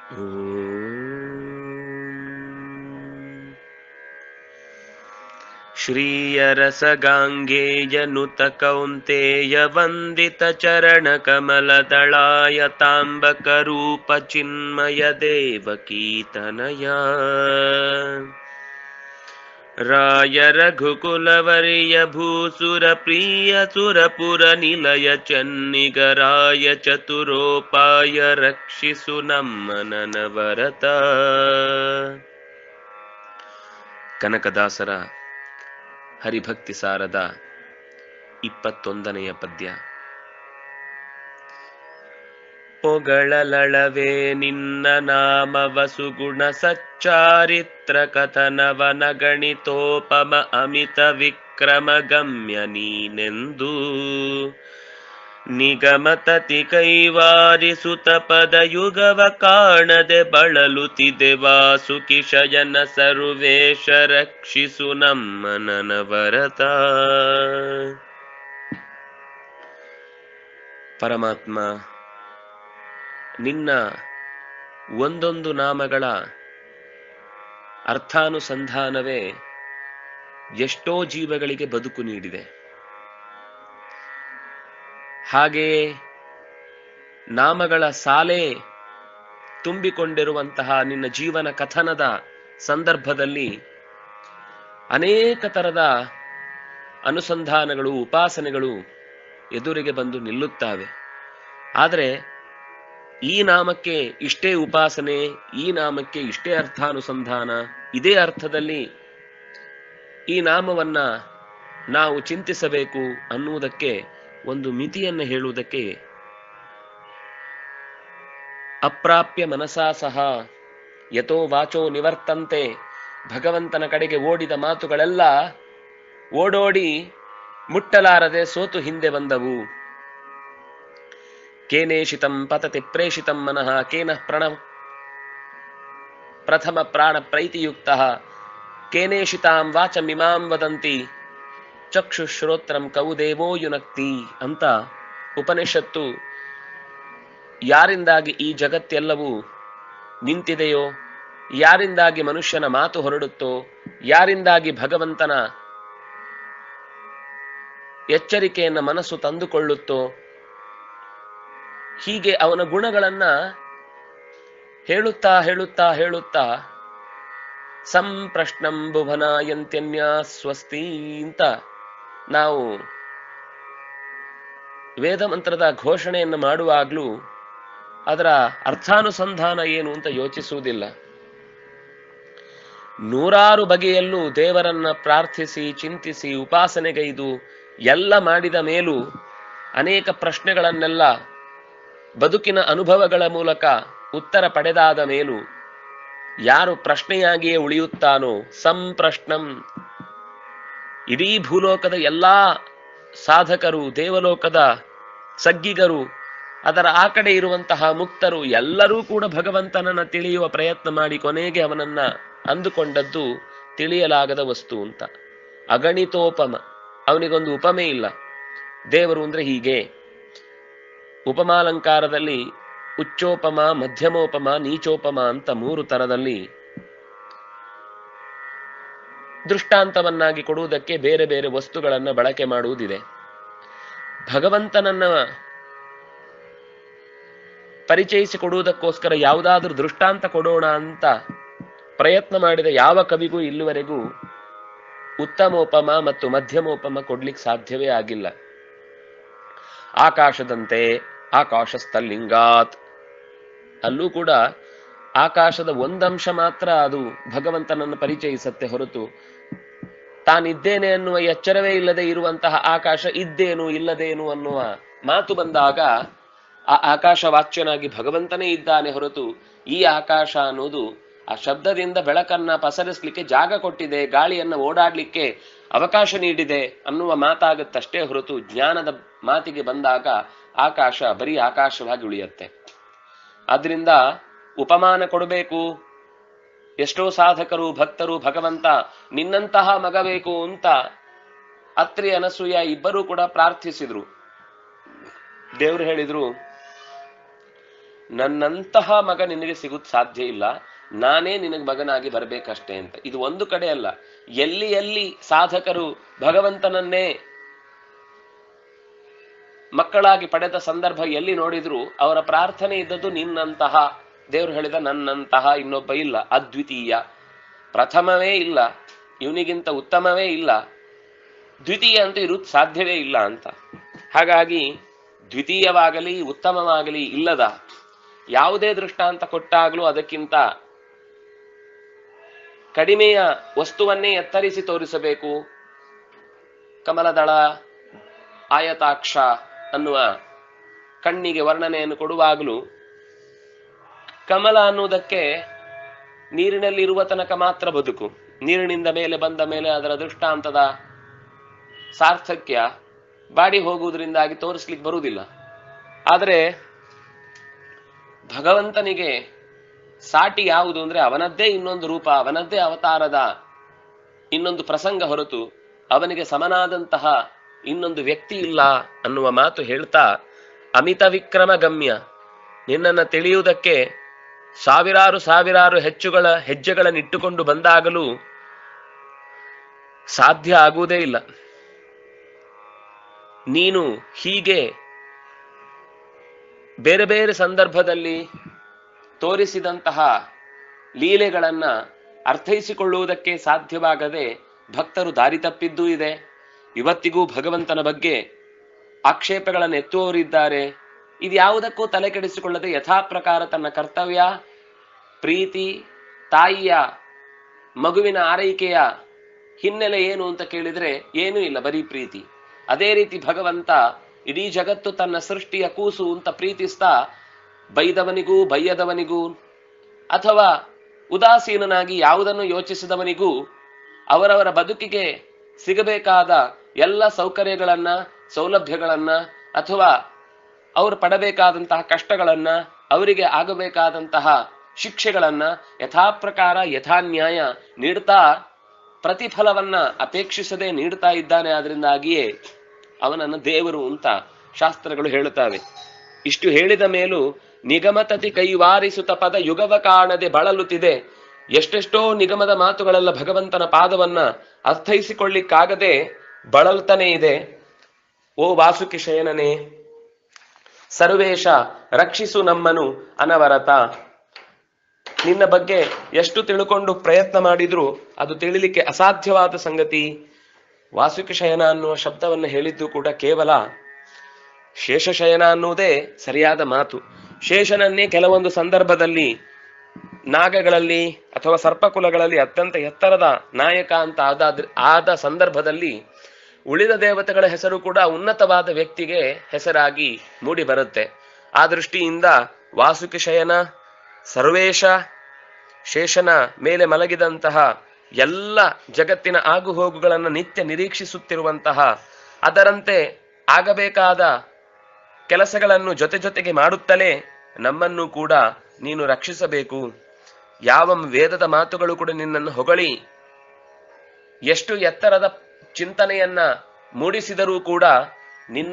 श्रीयरसगाङ्गेयनुत कौन्तेय वन्दितचरणकमलदळाय ताम्बकरूपचिन्मय देवकीतनया राय रघुकुलवर्य भूसुरप्रिय सुरपुरनिलय चन्निगराय चतुरोपाय रक्षिसु ನಮ್ಮನನವರತ ಕನಕದಾಸರ ಹರಿಭಕ್ತಿ ಸಾರದ ಇಪ್ಪತ್ತೊಂದನೆಯ ಪದ್ಯ ಪೊಗಳಲಳವೇ ನಿನ್ನ ನಾಮವ ಸುಗುಣ ಸಚ್ಚಾರಿತ್ರ ಕಥನವನ ಗಣಿತೋಪಮ ಅಮಿತ ವಿಕ್ರಮ ಗಮ್ಯ ನೀನೆಂದು ನಿಗಮತತಿ ಕೈವಾರಿಸುತ ಪದಯುಗವ ಕಾಣದೆ ಬಳಲುತ್ತಿದೆ ವಾಸುಕಿ ಶಯನ ಸರ್ವೇಶ ರಕ್ಷಿಸು ನಮ್ಮ ನನವರತ ಪರಮಾತ್ಮ ನಿನ್ನ ಒಂದೊಂದು ನಾಮಗಳ ಅರ್ಥಾನುಸಂಧಾನವೇ ಎಷ್ಟೋ ಜೀವಗಳಿಗೆ ಬದುಕು ನೀಡಿದೆ ಹಾಗೆಯೇ ನಾಮಗಳ ಸಾಲೆ ತುಂಬಿಕೊಂಡಿರುವಂತಹ ನಿನ್ನ ಜೀವನ ಕಥನದ ಸಂದರ್ಭದಲ್ಲಿ ಅನೇಕ ತರದ ಅನುಸಂಧಾನಗಳು ಉಪಾಸನೆಗಳು ಎದುರಿಗೆ ಬಂದು ನಿಲ್ಲುತ್ತವೆ ಆದರೆ ಈ ನಾಮಕ್ಕೆ ಇಷ್ಟೇ ಉಪಾಸನೆ ಈ ನಾಮಕ್ಕೆ ಇಷ್ಟೇ ಅರ್ಥಾನುಸಂಧಾನ ಇದೇ ಅರ್ಥದಲ್ಲಿ ಈ ನಾಮವನ್ನ ನಾವು ಚಿಂತಿಸಬೇಕು ಅನ್ನುವುದಕ್ಕೆ ಒಂದು ಮಿತಿಯನ್ನು ಹೇಳುವುದಕ್ಕೆ ಅಪ್ರಾಪ್ಯ ಮನಸಾ ಸಹ ಯಥೋ ವಾಚೋ ನಿವರ್ತಂತೆ ಭಗವಂತನ ಕಡೆಗೆ ಓಡಿದ ಮಾತುಗಳೆಲ್ಲ ಓಡೋಡಿ ಮುಟ್ಟಲಾರದೆ ಸೋತು ಹಿಂದೆ ಬಂದವು ಕೇನೇಷಿತಂ ಪತತಿ ಪ್ರೇಷಿತಂ ಮನಃ ಕೇನ ಪ್ರಣ ಪ್ರಥಮ ಪ್ರಾಣ ಪ್ರೈತಿಯುಕ್ತ ಕೇನೇಷಿತಾಂ ವಾಚಮಿಮಾಂ ವದಂತಿ ಚಕ್ಷುಶ್ರೋತ್ರಂ ಕೌದೇವೋ ಯುನಕ್ತಿ ಅಂತ ಉಪನಿಷತ್ತು ಯಾರಿಂದಾಗಿ ಈ ಜಗತ್ತೆಲ್ಲವೂ ನಿಂತಿದೆಯೋ ಯಾರಿಂದಾಗಿ ಮನುಷ್ಯನ ಮಾತು ಹೊರಡುತ್ತೋ ಯಾರಿಂದಾಗಿ ಭಗವಂತನ ಎಚ್ಚರಿಕೆಯನ್ನ ಮನಸ್ಸು ತಂದುಕೊಳ್ಳುತ್ತೋ ಹೀಗೆ ಅವನ ಗುಣಗಳನ್ನ ಹೇಳುತ್ತಾ ಹೇಳುತ್ತಾ ಹೇಳುತ್ತಾ ಸಂಪ್ರಶ್ನಂ ಭುವನಾಯಂತ್ಯನ್ಯ ಸ್ವಸ್ತಿ ಅಂತ ನಾವು ವೇದ ಮಂತ್ರದ ಘೋಷಣೆಯನ್ನು ಮಾಡುವಾಗ್ಲೂ ಅದರ ಅರ್ಥಾನುಸಂಧಾನ ಏನು ಅಂತ ಯೋಚಿಸುವುದಿಲ್ಲ ನೂರಾರು ಬಗೆಯಲ್ಲೂ ದೇವರನ್ನ ಪ್ರಾರ್ಥಿಸಿ ಚಿಂತಿಸಿ ಉಪಾಸನೆಗೈದು ಎಲ್ಲ ಮಾಡಿದ ಮೇಲೂ ಅನೇಕ ಪ್ರಶ್ನೆಗಳನ್ನೆಲ್ಲ ಬದುಕಿನ ಅನುಭವಗಳ ಮೂಲಕ ಉತ್ತರ ಪಡೆದಾದ ಮೇಲೂ ಯಾರು ಪ್ರಶ್ನೆಯಾಗಿಯೇ ಉಳಿಯುತ್ತಾನೋ ಸಂಪ್ರಶ್ನಂ ಇಡೀ ಭೂಲೋಕದ ಎಲ್ಲಾ ಸಾಧಕರು ದೇವಲೋಕದ ಸಗ್ಗಿಗರು ಅದರ ಆ ಕಡೆ ಇರುವಂತಹ ಮುಕ್ತರು ಎಲ್ಲರೂ ಕೂಡ ಭಗವಂತನನ್ನ ತಿಳಿಯುವ ಪ್ರಯತ್ನ ಮಾಡಿ ಕೊನೆಗೆ ಅವನನ್ನ ಅಂದುಕೊಂಡದ್ದು ತಿಳಿಯಲಾಗದ ವಸ್ತು ಅಂತ ಅಗಣಿತೋಪಮ ಅವನಿಗೊಂದು ಉಪಮೆ ಇಲ್ಲ ದೇವರು ಅಂದ್ರೆ ಹೀಗೆ ಉಪಮಾಲಂಕಾರದಲ್ಲಿ ಉಚ್ಚೋಪಮ ಮಧ್ಯಮೋಪಮ ನೀಚೋಪಮ ಅಂತ ಮೂರು ತರದಲ್ಲಿ ದೃಷ್ಟಾಂತವನ್ನಾಗಿ ಕೊಡುವುದಕ್ಕೆ ಬೇರೆ ಬೇರೆ ವಸ್ತುಗಳನ್ನ ಬಳಕೆ ಮಾಡುವುದಿದೆ ಭಗವಂತನನ್ನ ಪರಿಚಯಿಸಿಕೊಡುವುದಕ್ಕೋಸ್ಕರ ಯಾವುದಾದ್ರೂ ದೃಷ್ಟಾಂತ ಕೊಡೋಣ ಅಂತ ಪ್ರಯತ್ನ ಮಾಡಿದ ಯಾವ ಕವಿಗೂ ಇಲ್ಲಿವರೆಗೂ ಉತ್ತಮೋಪಮ ಮತ್ತು ಮಧ್ಯಮೋಪಮ ಕೊಡ್ಲಿಕ್ಕೆ ಸಾಧ್ಯವೇ ಆಗಿಲ್ಲ ಆಕಾಶದಂತೆ ಆಕಾಶಸ್ಥಲಿಂಗಾತ್ ಅಲ್ಲೂ ಕೂಡ ಆಕಾಶದ ಒಂದಂಶ ಮಾತ್ರ ಅದು ಭಗವಂತನನ್ನು ಪರಿಚಯಿಸತ್ತೆ ಹೊರತು ತಾನಿದ್ದೇನೆ ಅನ್ನುವ ಎಚ್ಚರವೇ ಇಲ್ಲದೆ ಇರುವಂತಹ ಆಕಾಶ ಇದ್ದೇನು ಇಲ್ಲದೇನು ಅನ್ನುವ ಮಾತು ಬಂದಾಗ ಆ ಆಕಾಶ ವಾಚ್ಯನಾಗಿ ಭಗವಂತನೇ ಇದ್ದಾನೆ ಹೊರತು ಈ ಆಕಾಶ ಅನ್ನೋದು ಆ ಶಬ್ದದಿಂದ ಬೆಳಕನ್ನ ಪಸರಿಸ್ಲಿಕ್ಕೆ ಜಾಗ ಕೊಟ್ಟಿದೆ ಗಾಳಿಯನ್ನ ಓಡಾಡ್ಲಿಕ್ಕೆ ಅವಕಾಶ ನೀಡಿದೆ ಅನ್ನುವ ಮಾತಾಗುತ್ತಷ್ಟೇ ಹೊರತು ಜ್ಞಾನದ ಮಾತಿಗೆ ಬಂದಾಗ ಆಕಾಶ ಬರೀ ಆಕಾಶವಾಗಿ ಉಳಿಯತ್ತೆ ಆದ್ರಿಂದ ಉಪಮಾನ ಕೊಡಬೇಕು ಎಷ್ಟೋ ಸಾಧಕರು ಭಕ್ತರು ಭಗವಂತ ನಿನ್ನಂತಹ ಮಗ ಬೇಕು ಅಂತ ಅತ್ರಿ ಅನಸೂಯ ಇಬ್ಬರೂ ಕೂಡ ಪ್ರಾರ್ಥಿಸಿದ್ರು ದೇವ್ರು ಹೇಳಿದ್ರು ನನ್ನಂತಹ ಮಗ ನಿನಗೆ ಸಿಗುತ್ ಸಾಧ್ಯ ಇಲ್ಲ ನಾನೇ ನಿನಗೆ ಮಗನಾಗಿ ಬರಬೇಕಷ್ಟೇ ಅಂತ ಇದು ಒಂದು ಕಡೆ ಅಲ್ಲ ಎಲ್ಲಿ ಎಲ್ಲಿ ಸಾಧಕರು ಭಗವಂತನನ್ನೇ ಮಕ್ಕಳಾಗಿ ಪಡೆದ ಸಂದರ್ಭ ಎಲ್ಲಿ ನೋಡಿದ್ರು ಅವರ ಪ್ರಾರ್ಥನೆ ಇದ್ದದ್ದು ನಿನ್ನಂತಹ ದೇವರು ಹೇಳಿದ ನನ್ನಂತಹ ಇನ್ನೊಬ್ಬ ಇಲ್ಲ ಅದ್ವಿತೀಯ ಪ್ರಥಮವೇ ಇಲ್ಲ ಇವನಿಗಿಂತ ಉತ್ತಮವೇ ಇಲ್ಲ ದ್ವಿತೀಯ ಅಂತೂ ಇರುವುದು ಸಾಧ್ಯವೇ ಇಲ್ಲ ಅಂತ ಹಾಗಾಗಿ ದ್ವಿತೀಯವಾಗಲಿ ಉತ್ತಮವಾಗಲಿ ಇಲ್ಲದ ಯಾವುದೇ ದೃಷ್ಟಾಂತ ಕೊಟ್ಟಾಗಲೂ ಅದಕ್ಕಿಂತ ಕಡಿಮೆಯ ವಸ್ತುವನ್ನೇ ಎತ್ತರಿಸಿ ತೋರಿಸಬೇಕು ಕಮಲದಳ ಆಯತಾಕ್ಷ ಅನ್ನುವ ಕಣ್ಣಿಗೆ ವರ್ಣನೆಯನ್ನು ಕೊಡುವಾಗಲೂ ಕಮಲ ಅನ್ನುವುದಕ್ಕೆ ನೀರಿನಲ್ಲಿ ಇರುವ ತನಕ ಮಾತ್ರ ಬದುಕು ನೀರಿನಿಂದ ಮೇಲೆ ಬಂದ ಮೇಲೆ ಅದರ ದೃಷ್ಟಾಂತದ ಸಾರ್ಥಕ್ಯ ಬಾಡಿ ಹೋಗುವುದರಿಂದಾಗಿ ತೋರಿಸ್ಲಿಕ್ಕೆ ಬರುವುದಿಲ್ಲ ಆದರೆ ಭಗವಂತನಿಗೆ ಸಾಟಿ ಯಾವುದು ಅಂದ್ರೆ ಅವನದ್ದೇ ಇನ್ನೊಂದು ರೂಪ ಅವನದ್ದೇ ಅವತಾರದ ಇನ್ನೊಂದು ಪ್ರಸಂಗ ಹೊರತು ಅವನಿಗೆ ಸಮನಾದಂತಹ ಇನ್ನೊಂದು ವ್ಯಕ್ತಿ ಇಲ್ಲ ಅನ್ನುವ ಮಾತು ಹೇಳ್ತಾ ಅಮಿತ ವಿಕ್ರಮ ಗಮ್ಯ ನಿನ್ನನ್ನು ತಿಳಿಯುವುದಕ್ಕೆ ಸಾವಿರಾರು ಸಾವಿರಾರು ಹೆಚ್ಚುಗಳ ಹೆಜ್ಜೆಗಳನ್ನಿಟ್ಟುಕೊಂಡು ಬಂದಾಗಲೂ ಸಾಧ್ಯ ಆಗುವುದೇ ಇಲ್ಲ ನೀನು ಹೀಗೆ ಬೇರೆ ಬೇರೆ ಸಂದರ್ಭದಲ್ಲಿ ತೋರಿಸಿದಂತಹ ಲೀಲೆಗಳನ್ನ ಅರ್ಥೈಸಿಕೊಳ್ಳುವುದಕ್ಕೆ ಸಾಧ್ಯವಾಗದೆ ಭಕ್ತರು ದಾರಿ ತಪ್ಪಿದ್ದೂ ಇದೆ ಇವತ್ತಿಗೂ ಭಗವಂತನ ಬಗ್ಗೆ ಆಕ್ಷೇಪಗಳನ್ನು ಎತ್ತುವವರಿದ್ದಾರೆ ಇದ್ಯಾವುದಕ್ಕೂ ತಲೆ ಕೆಡಿಸಿಕೊಳ್ಳದೆ ಯಥಾಪ್ರಕಾರ ತನ್ನ ಕರ್ತವ್ಯ ಪ್ರೀತಿ ತಾಯಿಯ ಮಗುವಿನ ಆರೈಕೆಯ ಹಿನ್ನೆಲೆ ಏನು ಅಂತ ಕೇಳಿದ್ರೆ ಏನೂ ಇಲ್ಲ ಬರೀ ಪ್ರೀತಿ ಅದೇ ರೀತಿ ಭಗವಂತ ಇಡೀ ಜಗತ್ತು ತನ್ನ ಸೃಷ್ಟಿಯ ಕೂಸು ಅಂತ ಪ್ರೀತಿಸ್ತಾ ಬೈದವನಿಗೂ ಬೈಯದವನಿಗೂ ಅಥವಾ ಉದಾಸೀನನಾಗಿ ಯಾವುದನ್ನು ಯೋಚಿಸಿದವನಿಗೂ ಅವರವರ ಬದುಕಿಗೆ ಸಿಗಬೇಕಾದ ಎಲ್ಲ ಸೌಕರ್ಯಗಳನ್ನ ಸೌಲಭ್ಯಗಳನ್ನ ಅಥವಾ ಅವರು ಪಡಬೇಕಾದಂತಹ ಕಷ್ಟಗಳನ್ನ ಅವರಿಗೆ ಆಗಬೇಕಾದಂತಹ ಶಿಕ್ಷೆಗಳನ್ನ ಯಥಾಪ್ರಕಾರ ಯಥಾನ್ಯಾಯ ನೀಡ್ತಾ ಪ್ರತಿಫಲವನ್ನ ಅಪೇಕ್ಷಿಸದೆ ನೀಡ್ತಾ ಇದ್ದಾನೆ ಆದ್ರಿಂದಾಗಿಯೇ ಅವನನ್ನು ದೇವರು ಅಂತ ಶಾಸ್ತ್ರಗಳು ಹೇಳುತ್ತವೆ ಇಷ್ಟು ಹೇಳಿದ ಮೇಲೂ ನಿಗಮತತಿ ಕೈವಾರಿಸುತ್ತ ಪದ ಯುಗವ ಕಾಣದೆ ಬಳಲುತ್ತಿದೆ ಎಷ್ಟೆಷ್ಟೋ ನಿಗಮದ ಮಾತುಗಳೆಲ್ಲ ಭಗವಂತನ ಪಾದವನ್ನ ಅರ್ಥೈಸಿಕೊಳ್ಳಿಕ್ಕಾಗದೆ ಬಳಲ್ತಾನೆ ಇದೆ ಓ ವಾಸುಕಿ ಶಯನನೇ ಸರ್ವೇಶ ರಕ್ಷಿಸು ನಮ್ಮನು ಅನವರತ ನಿನ್ನ ಬಗ್ಗೆ ಎಷ್ಟು ತಿಳ್ಕೊಂಡು ಪ್ರಯತ್ನ ಮಾಡಿದ್ರು ಅದು ತಿಳಿಲಿಕ್ಕೆ ಅಸಾಧ್ಯವಾದ ಸಂಗತಿ ವಾಸುಕಿ ಶಯನ ಅನ್ನುವ ಶಬ್ದವನ್ನು ಹೇಳಿದ್ದು ಕೂಡ ಕೇವಲ ಶೇಷಶಯನ ಅನ್ನುವುದೇ ಸರಿಯಾದ ಮಾತು ಶೇಷನನ್ನೇ ಕೆಲವೊಂದು ಸಂದರ್ಭದಲ್ಲಿ ನಾಗಗಳಲ್ಲಿ ಅಥವಾ ಸರ್ಪಕುಲಗಳಲ್ಲಿ ಅತ್ಯಂತ ಎತ್ತರದ ನಾಯಕ ಅಂತ ಆದ ಆದ ಸಂದರ್ಭದಲ್ಲಿ ಉಳಿದ ದೇವತೆಗಳ ಹೆಸರು ಕೂಡ ಉನ್ನತವಾದ ವ್ಯಕ್ತಿಗೆ ಹೆಸರಾಗಿ ಮೂಡಿ ಬರುತ್ತೆ ಆ ದೃಷ್ಟಿಯಿಂದ ವಾಸುಕಿ ಶಯನ ಸರ್ವೇಶ ಶೇಷನ ಮೇಲೆ ಮಲಗಿದಂತಹ ಎಲ್ಲ ಜಗತ್ತಿನ ಆಗುಹೋಗುಗಳನ್ನು ನಿತ್ಯ ನಿರೀಕ್ಷಿಸುತ್ತಿರುವಂತಹ ಅದರಂತೆ ಆಗಬೇಕಾದ ಕೆಲಸಗಳನ್ನು ಜೊತೆ ಜೊತೆಗೆ ಮಾಡುತ್ತಲೇ ನಮ್ಮನ್ನು ಕೂಡ ನೀನು ರಕ್ಷಿಸಬೇಕು ಯಾವ ವೇದದ ಮಾತುಗಳು ಕೂಡ ನಿನ್ನನ್ನು ಹೊಗಳಿ ಎಷ್ಟು ಎತ್ತರದ ಚಿಂತನೆಯನ್ನ ಮೂಡಿಸಿದರೂ ಕೂಡ ನಿನ್ನ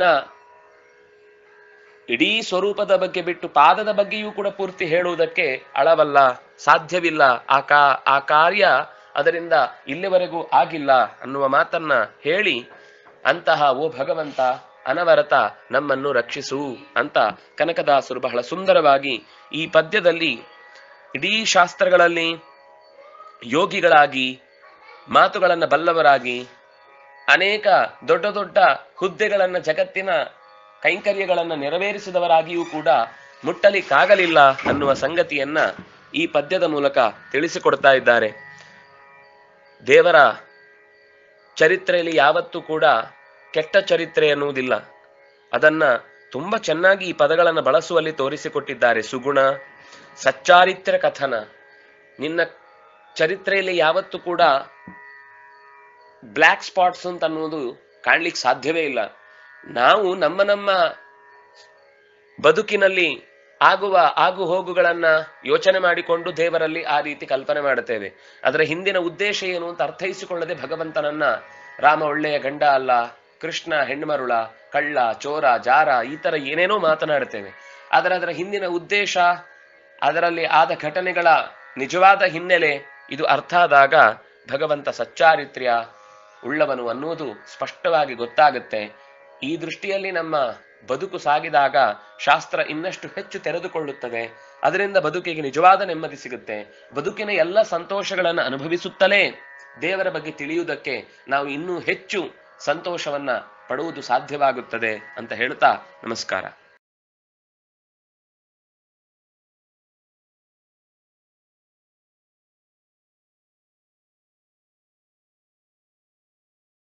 ಇಡೀ ಸ್ವರೂಪದ ಬಗ್ಗೆ ಬಿಟ್ಟು ಪಾದದ ಬಗ್ಗೆಯೂ ಕೂಡ ಪೂರ್ತಿ ಹೇಳುವುದಕ್ಕೆ ಅಳವಲ್ಲ ಸಾಧ್ಯವಿಲ್ಲ ಆ ಕಾ ಆ ಕಾರ್ಯ ಅದರಿಂದ ಇಲ್ಲಿವರೆಗೂ ಆಗಿಲ್ಲ ಅನ್ನುವ ಮಾತನ್ನ ಹೇಳಿ ಅಂತಹ ಓ ಭಗವಂತ ಅನವರತ ನಮ್ಮನ್ನು ರಕ್ಷಿಸು ಅಂತ ಕನಕದಾಸರು ಬಹಳ ಸುಂದರವಾಗಿ ಈ ಪದ್ಯದಲ್ಲಿ ಇಡೀ ಶಾಸ್ತ್ರಗಳಲ್ಲಿ ಯೋಗಿಗಳಾಗಿ ಮಾತುಗಳನ್ನು ಬಲ್ಲವರಾಗಿ ಅನೇಕ ದೊಡ್ಡ ದೊಡ್ಡ ಹುದ್ದೆಗಳನ್ನ ಜಗತ್ತಿನ ಕೈಂಕರ್ಯಗಳನ್ನು ನೆರವೇರಿಸಿದವರಾಗಿಯೂ ಕೂಡ ಮುಟ್ಟಲಿಕ್ಕಾಗಲಿಲ್ಲ ಅನ್ನುವ ಸಂಗತಿಯನ್ನ ಈ ಪದ್ಯದ ಮೂಲಕ ತಿಳಿಸಿಕೊಡ್ತಾ ಇದ್ದಾರೆ ದೇವರ ಚರಿತ್ರೆಯಲ್ಲಿ ಯಾವತ್ತೂ ಕೂಡ ಕೆಟ್ಟ ಚರಿತ್ರೆ ಎನ್ನುವುದಿಲ್ಲ ಅದನ್ನ ತುಂಬಾ ಚೆನ್ನಾಗಿ ಈ ಪದಗಳನ್ನು ಬಳಸುವಲ್ಲಿ ತೋರಿಸಿಕೊಟ್ಟಿದ್ದಾರೆ ಸುಗುಣ ಸಚ್ಚಾರಿತ್ರ್ಯ ಕಥನ ನಿನ್ನ ಚರಿತ್ರೆಯಲ್ಲಿ ಯಾವತ್ತೂ ಕೂಡ ಬ್ಲ್ಯಾಕ್ ಸ್ಪಾಟ್ಸ್ ಅಂತ ಅನ್ನೋದು ಕಾಣ್ಲಿಕ್ಕೆ ಸಾಧ್ಯವೇ ಇಲ್ಲ ನಾವು ನಮ್ಮ ನಮ್ಮ ಬದುಕಿನಲ್ಲಿ ಆಗುವ ಆಗು ಹೋಗುಗಳನ್ನ ಯೋಚನೆ ಮಾಡಿಕೊಂಡು ದೇವರಲ್ಲಿ ಆ ರೀತಿ ಕಲ್ಪನೆ ಮಾಡುತ್ತೇವೆ ಅದರ ಹಿಂದಿನ ಉದ್ದೇಶ ಏನು ಅಂತ ಅರ್ಥೈಸಿಕೊಳ್ಳದೆ ಭಗವಂತನನ್ನ ರಾಮ ಒಳ್ಳೆಯ ಗಂಡ ಅಲ್ಲ ಕೃಷ್ಣ ಹೆಣ್ಮರುಳ ಕಳ್ಳ ಚೋರ ಜಾರ ಈ ತರ ಏನೇನೋ ಮಾತನಾಡ್ತೇವೆ ಆದರೆ ಅದರ ಹಿಂದಿನ ಉದ್ದೇಶ ಅದರಲ್ಲಿ ಆದ ಘಟನೆಗಳ ನಿಜವಾದ ಹಿನ್ನೆಲೆ ಇದು ಅರ್ಥ ಆದಾಗ ಭಗವಂತ ಸಚ್ಚಾರಿತ್ರ್ಯ ಉಳ್ಳವನು ಅನ್ನುವುದು ಸ್ಪಷ್ಟವಾಗಿ ಗೊತ್ತಾಗುತ್ತೆ ಈ ದೃಷ್ಟಿಯಲ್ಲಿ ನಮ್ಮ ಬದುಕು ಸಾಗಿದಾಗ ಶಾಸ್ತ್ರ ಇನ್ನಷ್ಟು ಹೆಚ್ಚು ತೆರೆದುಕೊಳ್ಳುತ್ತದೆ ಅದರಿಂದ ಬದುಕಿಗೆ ನಿಜವಾದ ನೆಮ್ಮದಿ ಸಿಗುತ್ತೆ ಬದುಕಿನ ಎಲ್ಲ ಸಂತೋಷಗಳನ್ನು ಅನುಭವಿಸುತ್ತಲೇ ದೇವರ ಬಗ್ಗೆ ತಿಳಿಯುವುದಕ್ಕೆ ನಾವು ಇನ್ನೂ ಹೆಚ್ಚು ಸಂತೋಷವನ್ನ ಪಡುವುದು ಸಾಧ್ಯವಾಗುತ್ತದೆ ಅಂತ ಹೇಳ್ತಾ ನಮಸ್ಕಾರ